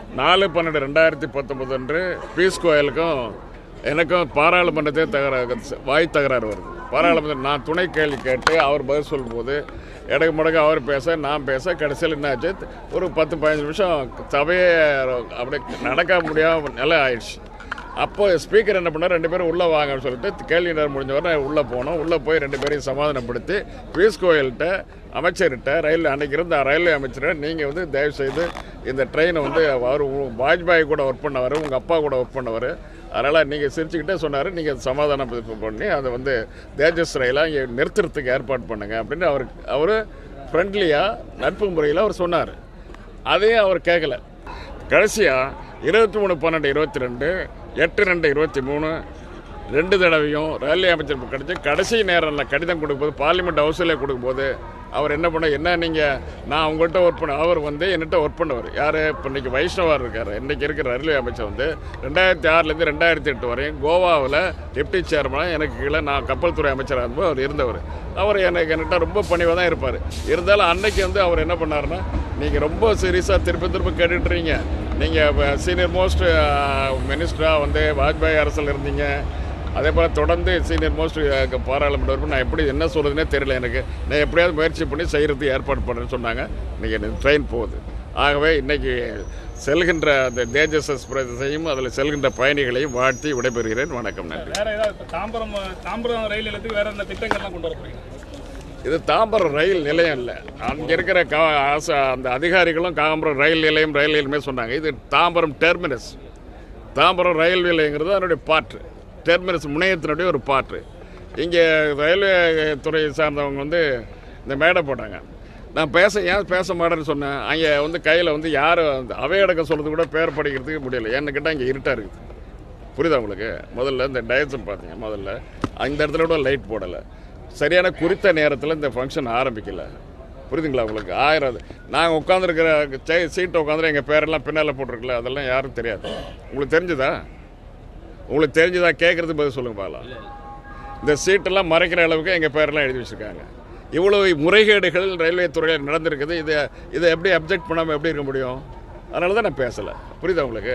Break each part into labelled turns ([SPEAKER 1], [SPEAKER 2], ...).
[SPEAKER 1] நாலு பன்னெண்டு ரெண்டாயிரத்தி பத்தொன்பது அன்று பீஸ் கோயலுக்கும் எனக்கும் பாராளுமன்றத்தை தகராறு வாய் தகராறு வருது பாராளுமன்றம் நான் துணை கேள்வி கேட்டு அவர் பதில் சொல்லும்போது இடக்கு முடக்க அவர் பேச நான் பேச கடைசியில் என்னாச்சு ஒரு பத்து பதினஞ்சு நிமிஷம் சபையே அப்படியே நடக்க முடியாம நிலை ஆயிடுச்சு அப்போ ஸ்பீக்கர் என்ன பண்ணார் ரெண்டு பேரும் உள்ளே வாங்கன்னு சொல்லிட்டு கேள்வி நேரம் முடிஞ்ச உடனே உள்ளே போனோம் உள்ளே போய் ரெண்டு பேரையும் சமாதானப்படுத்தி பியூஷ் கோயல்கிட்ட அமைச்சர்கிட்ட ரயில்வே அன்னைக்கு இருந்த ரயில்வே அமைச்சரை நீங்கள் வந்து தயவு செய்து இந்த ட்ரெயினை வந்து அவர் உ- வாஜ்பாய் கூட ஒர்க் பண்ணவர் உங்கள் அப்பா கூட ஒர்க் பண்ணவர் அதனால் நீங்கள் சிரிச்சுக்கிட்டே சொன்னார் நீங்கள் சமாதானம் இது பண்ணி அதை வந்து தேஜஸ் ரயிலாக இங்கே நிறுத்துறதுக்கு ஏற்பாடு பண்ணுங்க அப்படின்னு அவர் அவர் ஃப்ரெண்ட்லியாக நட்பு முறையில் அவர் சொன்னார் அதையும் அவர் கேட்கல கடைசியாக இருபத்தி மூணு பன்னெண்டு இருபத்தி ரெண்டு எட்டு ரெண்டு இருபத்தி மூணு ரெண்டு தடவையும் ரயில்வே அமைச்சர் கிடைச்சி கடைசி நேரத்தில் கடிதம் கொடுக்கும்போது பார்லிமெண்ட் ஹவுஸில் கொடுக்கும்போது அவர் என்ன பண்ண என்ன நீங்கள் நான் உங்கள்கிட்ட ஒர்க் பண்ண அவர் வந்து என்கிட்ட ஒர்க் பண்ணவர் யார் இப்போ இன்றைக்கி வைஷ்ணவர் இருக்கார் இன்றைக்கி இருக்கிற ரயில்வே அமைச்சர் வந்து ரெண்டாயிரத்தி ஆறுலேருந்து ரெண்டாயிரத்தி எட்டு வரையும் கோவாவில் டெப்டி சேர்மனாக எனக்கு கீழே நான் கப்பல் துறை அமைச்சராக இருந்தபோது அவர் இருந்தவர் அவர் எனக்கு என்கிட்ட ரொம்ப பணிவாக தான் இருப்பார் இருந்தாலும் அன்னைக்கு வந்து அவர் என்ன பண்ணாருன்னா நீங்கள் ரொம்ப சீரியஸாக திருப்பி திருப்பி கேட்டுட்றீங்க நீங்கள் சீனியர் மோஸ்ட் மினிஸ்டராக வந்து வாஜ்பாய் அரசில் இருந்தீங்க அதே போல் தொடர்ந்து சீனியர் மோஸ்ட் பாராளுமன்ற உறுப்பினர் நான் எப்படி என்ன சொல்கிறதுனே தெரியல எனக்கு நான் எப்படியாவது முயற்சி பண்ணி செய்கிறதுக்கு ஏற்பாடு பண்ணுறேன்னு சொன்னாங்க இன்றைக்கி ட்ரெயின் போகுது ஆகவே இன்றைக்கி செல்கின்ற அந்த தேஜஸ் எக்ஸ்பிரஸையும் அதில் செல்கின்ற பயணிகளையும் வாழ்த்தி விடைபெறுகிறேன் வணக்கம் நன்றி
[SPEAKER 2] வேற ஏதாவது இப்ப தாம்பரம் தாம்பரம் ரயில் நிலையத்துக்கு வேற என்ன திட்டங்கள்லாம் கொண்டு வர போறீங்க
[SPEAKER 1] இது தாம்பரம் ரயில் நிலையம் இல்லை அங்கே இருக்கிற கா ஆச- அந்த அதிகாரிகளும் தாம்பரம் ரயில் நிலையம் ரயில் நிலையமே சொன்னாங்க இது தாம்பரம் டெர்மினஸ் தாம்பரம் ரயில் நிலையங்கிறது அதனுடைய பாட்டு டெர்மினஸ் முனையத்தினுடைய ஒரு பாட்டு இங்கே ரயில்வே துறை சார்ந்தவங்க வந்து இந்த மேடை போட்டாங்க நான் பேச ஏன் பேச மாட்டேன்னு சொன்னேன் அங்கே வந்து கையில் வந்து யாரும் அந்த அவையடக்கம் சொல்கிறது கூட பேர் படிக்கிறதுக்கு முடியல ஏன்னு கேட்டால் இங்கே இருட்டாக இருக்குது புரியுதா உங்களுக்கு முதல்ல இந்த டயட்ஸும் பார்த்தீங்க முதல்ல அந்த இடத்துல கூட லைட் போடலை சரியான குறித்த நேரத்தில் இந்த ஃபங்க்ஷன் ஆரம்பிக்கல புரியுதுங்களா உங்களுக்கு ஆயிரம் நாங்கள் உட்காந்துருக்கிற சீட்டை உட்காந்துரு எங்கள் பேரெல்லாம் பின்னால் போட்டிருக்கல அதெல்லாம் யாரும் தெரியாது உங்களுக்கு தெரிஞ்சுதா உங்களுக்கு தெரிஞ்சுதா கேட்குறதுக்கு பதில் சொல்லுங்க பாக்கலாம் இந்த சீட்டெல்லாம் மறைக்கிற அளவுக்கு எங்கள் பேரெல்லாம் எழுதி வச்சுருக்காங்க இவ்வளவு முறைகேடுகள் ரயில்வே துறையில் நடந்திருக்குது இதை இதை எப்படி அப்ஜெக்ட் பண்ணாமல் எப்படி இருக்க முடியும் அதனால தான் நான் பேசலை புரியுதா உங்களுக்கு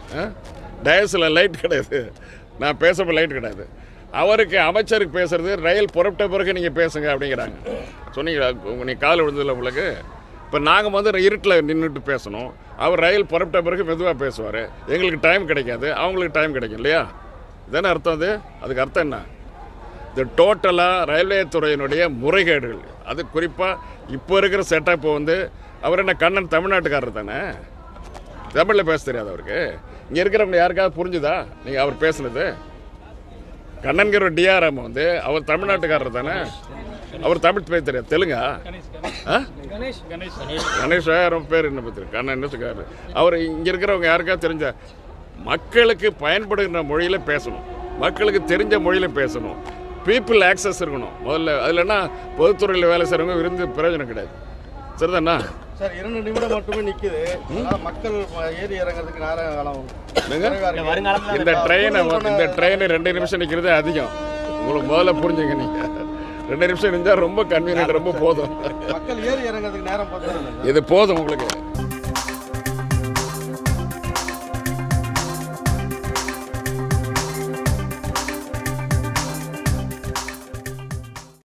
[SPEAKER 1] டயஸில் லைட் கிடையாது நான் பேசப்போ லைட் கிடையாது அவருக்கு அமைச்சருக்கு பேசுறது ரயில் புறப்பட்ட பிறகு நீங்கள் பேசுங்க அப்படிங்கிறாங்க சொன்னீங்களா உங்க- நீ கால் விழுந்ததில்ல உங்களுக்கு இப்போ நாங்கள் வந்து இருட்டில் நின்றுட்டு பேசணும் அவர் ரயில் புறப்பட்ட பிறகு மெதுவாக பேசுவார் எங்களுக்கு டைம் கிடைக்காது அவங்களுக்கு டைம் கிடைக்கும் இல்லையா இதானே அர்த்தம் அது அதுக்கு அர்த்தம் என்ன இது டோட்டலாக ரயில்வே துறையினுடைய முறைகேடுகள் அது குறிப்பாக இப்போ இருக்கிற செட்டப் வந்து அவர் என்ன கண்ணன் தமிழ்நாட்டுக்காரர் தானே தமிழில் பேச தெரியாது அவருக்கு இங்கே இருக்கிறவங்க யாருக்காவது புரிஞ்சுதா நீங்கள் அவர் பேசுனது கண்ணன்கிற டிஆர்எம் வந்து அவர் தமிழ்நாட்டுக்காரர் தானே அவர் தமிழ் பேச தெரியாது தெலுங்கா
[SPEAKER 2] கணேஷ்
[SPEAKER 1] ஆ
[SPEAKER 2] கணேஷ் கணேஷ்
[SPEAKER 1] கணேஷ் ஆயிரம் பேர் என்ன பத்திரி கண்ணன் இருக்காரு அவர் இங்கே இருக்கிறவங்க யாருக்காவது தெரிஞ்ச மக்களுக்கு பயன்படுகின்ற மொழியில் பேசணும் மக்களுக்கு தெரிஞ்ச மொழியில் பேசணும் பீப்புள் ஆக்சஸ் இருக்கணும் முதல்ல அதில்னா பொதுத்துறையில் வேலை செய்கிறவங்க விருந்து பிரயோஜனம் கிடையாது சரிதாண்ணா
[SPEAKER 3] சார் இரண்டு நிமிடம் மட்டுமே நிக்குது அதனால மக்கள் ஏறி இறங்குறதுக்கு நேரம் காலம்
[SPEAKER 1] என்னங்க?
[SPEAKER 3] குறைவா இருக்கு.
[SPEAKER 1] இந்த ட்ரெயினை இந்த ட்ரெயின் ரெண்டு நிமிஷம் நிற்கிறது அதிகம் உங்களுக்கு முதல்ல புரிஞ்சுங்க நீங்கள் ரெண்டு நிமிஷம் இருந்தால் ரொம்ப கன்வீனியன்ட் ரொம்ப போதும்
[SPEAKER 3] மக்கள் ஏறி இறங்குறதுக்கு நேரம் பார்த்தா
[SPEAKER 1] இது போதும் உங்களுக்கு